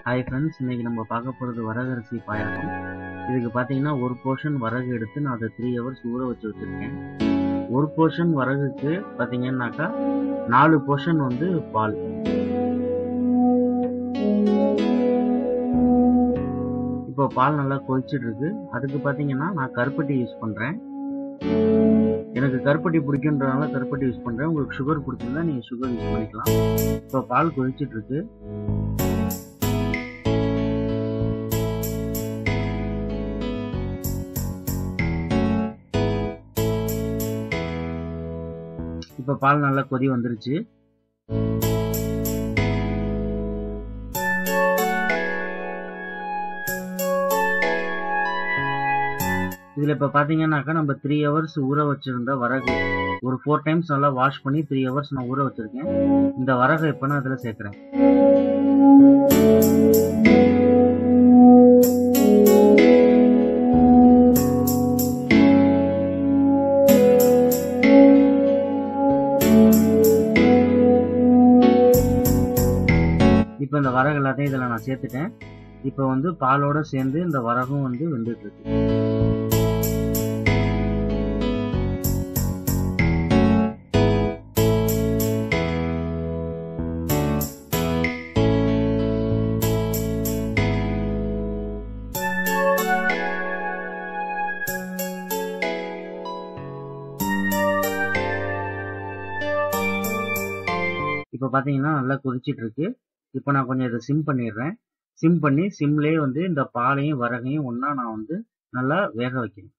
hi friends இன்னைக்கு நம்ம பார்க்க போகிறது வரகரிசி பாயாசம் இதுக்கு பார்த்தீங்கன்னா ஒரு போர்ஷன் வரகு எடுத்து நான் அதை த்ரீ ஹவர்ஸ் ஊற வச்சு வச்சுருக்கேன் ஒரு போர்ஷன் வரகுக்கு பார்த்தீங்கன்னாக்கா நாலு போர்ஷன் வந்து பால் இப்போ பால் நல்லா கொதிச்சிட்டு இருக்கு அதுக்கு பார்த்தீங்கன்னா நான் கருப்பட்டி யூஸ் பண்ணுறேன் எனக்கு கருப்பட்டி பிடிக்குன்றதுனால கருப்பட்டி யூஸ் பண்ணுறேன் உங்களுக்கு சுகர் பிடிச்சிருந்தா நீங்கள் சுகர் யூஸ் பண்ணிக்கலாம் இப்போ பால் கொதிச்சிட்டு இருக்கு இப்போ பால் நல்லா கொதி வந்துருச்சு இதில் இப்போ பார்த்தீங்கன்னாக்கா நம்ம த்ரீ ஹவர்ஸ் ஊற வச்சுருந்த வரகு ஒரு ஃபோர் டைம்ஸ் நல்லா வாஷ் பண்ணி த்ரீ ஹவர்ஸ் நான் ஊற வச்சுருக்கேன் இந்த வரகை இப்போ நான் அதில் சேர்க்குறேன் இப்போ இந்த வரகு எல்லாத்தையும் இதில் நான் சேர்த்துட்டேன் இப்போ வந்து பாலோட சேர்ந்து இந்த வரகும் வந்து வெந்துட்டு இருக்கு இப்போ பார்த்தீங்கன்னா நல்லா கொதிச்சிட்டு இருக்கு இப்போ நான் கொஞ்சம் இதை சிம் பண்ணிடுறேன் சிம் பண்ணி சிம்லேயே வந்து இந்த பாலையும் வரகையும் ஒன்றா நான் வந்து நல்லா வேக வைக்கிறேன்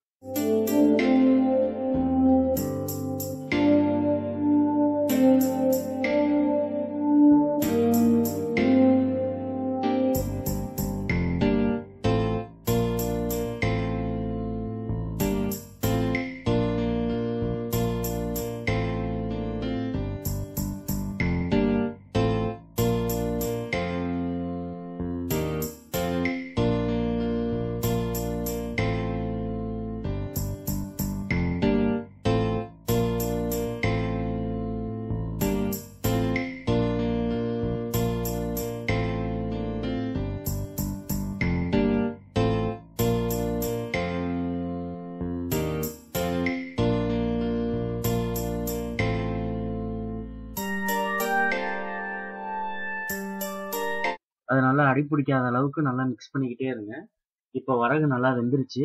அது நல்லா அடிப்பிடிக்காத அளவுக்கு நல்லா மிக்ஸ் பண்ணிக்கிட்டே இருங்க இப்போ வரகு நல்லா வெந்துருச்சு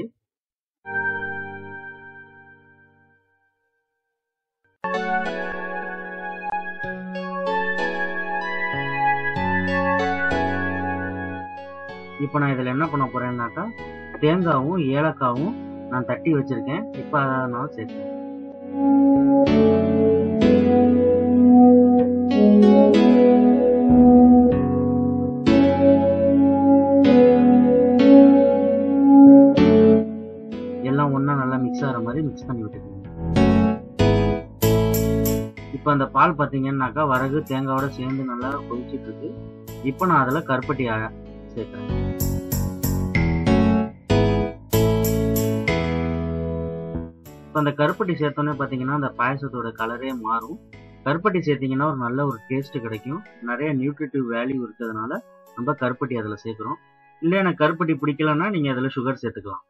இப்போ நான் இதில் என்ன பண்ண போறேன்னாக்கா தேங்காவும் ஏலக்காவும் நான் தட்டி வச்சிருக்கேன் இப்போ அதை நான் சேர்க்கிறேன் எல்லாம் ஒன்றா நல்லா மிக்ஸ் ஆகிற மாதிரி மிக்ஸ் பண்ணி விட்டுக்கோங்க இப்போ அந்த பால் பார்த்தீங்கன்னாக்கா வரகு தேங்காவோட சேர்ந்து நல்லா கொதிச்சிட்டு இருக்கு இப்போ நான் அதில் கருப்பட்டி அழ சேர்க்குறேன் இப்போ அந்த கருப்பட்டி சேர்த்தோன்னே பார்த்தீங்கன்னா அந்த பாயசத்தோட கலரே மாறும் கருப்பட்டி சேர்த்தீங்கன்னா ஒரு நல்ல ஒரு டேஸ்ட் கிடைக்கும் நிறைய நியூட்ரிட்டிவ் வேல்யூ இருக்கிறதுனால நம்ம கருப்பட்டி அதில் சேர்க்குறோம் இல்லை எனக்கு கருப்பட்டி பிடிக்கலன்னா நீங்கள் அதில் சுகர் சேர்த்துக்கலாம்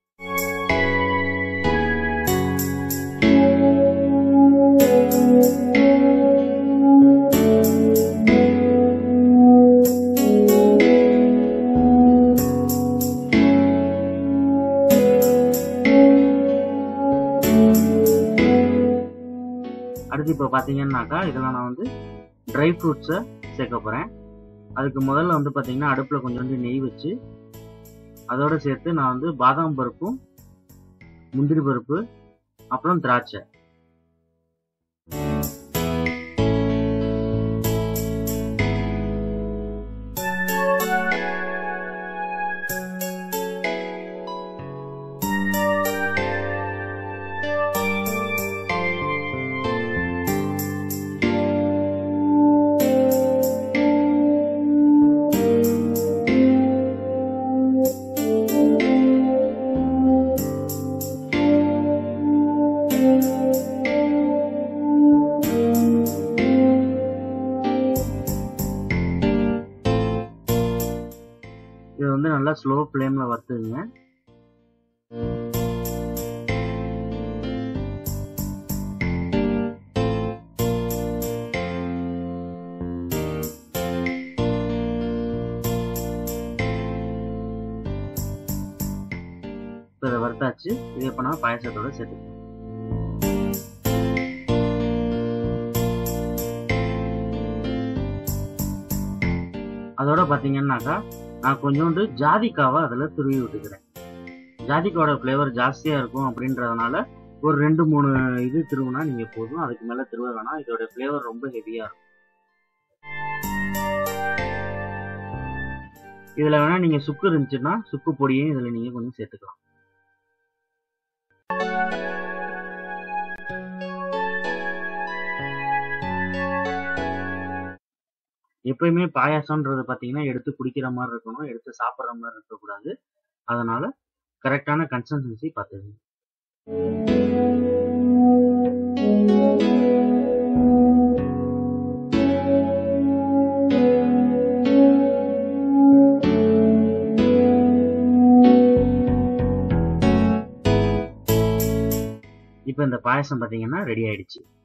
அடுத்து இப்போ பார்த்தீங்கன்னாக்கா இதில் நான் வந்து ட்ரை ஃப்ரூட்ஸை சேர்க்க போகிறேன் அதுக்கு முதல்ல வந்து பார்த்தீங்கன்னா அடுப்பில் கொஞ்சோண்டு நெய் வச்சு அதோட சேர்த்து நான் வந்து பாதாம் பருப்பும் முந்திரி பருப்பு அப்புறம் திராட்சை வந்து நல்லா ஸ்லோ ஃப்ளேம்ல வறுத்துங்க இப்போ இதை வறுத்தாச்சு இது இப்போ நான் பாயசத்தோட சேர்த்துக்கிறேன் அதோட பார்த்தீங்கன்னாக்கா நான் கொஞ்சோண்டு ஜாதிக்காவை அதில் துருவி விட்டுக்கிறேன் ஜாதிக்காவோட ஃப்ளேவர் ஜாஸ்தியாக இருக்கும் அப்படின்றதுனால ஒரு ரெண்டு மூணு இது திருவுனா நீங்கள் போதும் அதுக்கு மேலே திருவ வேணாம் இதோட ஃப்ளேவர் ரொம்ப ஹெவியாக இருக்கும் இதில் வேணால் நீங்கள் சுக்கு இருந்துச்சுன்னா சுக்கு பொடியும் இதில் நீங்கள் கொஞ்சம் சேர்த்துக்கலாம் எப்பயுமே பாயாசம்ன்றது பார்த்தீங்கன்னா எடுத்து குடிக்கிற மாதிரி இருக்கணும் எடுத்து சாப்பிட்ற மாதிரி இருக்கக்கூடாது அதனால கரெக்டான கன்சிஸ்டன்சி பார்த்துக்கணும் இப்போ இந்த பாயசம் பார்த்தீங்கன்னா ரெடி ஆயிடுச்சு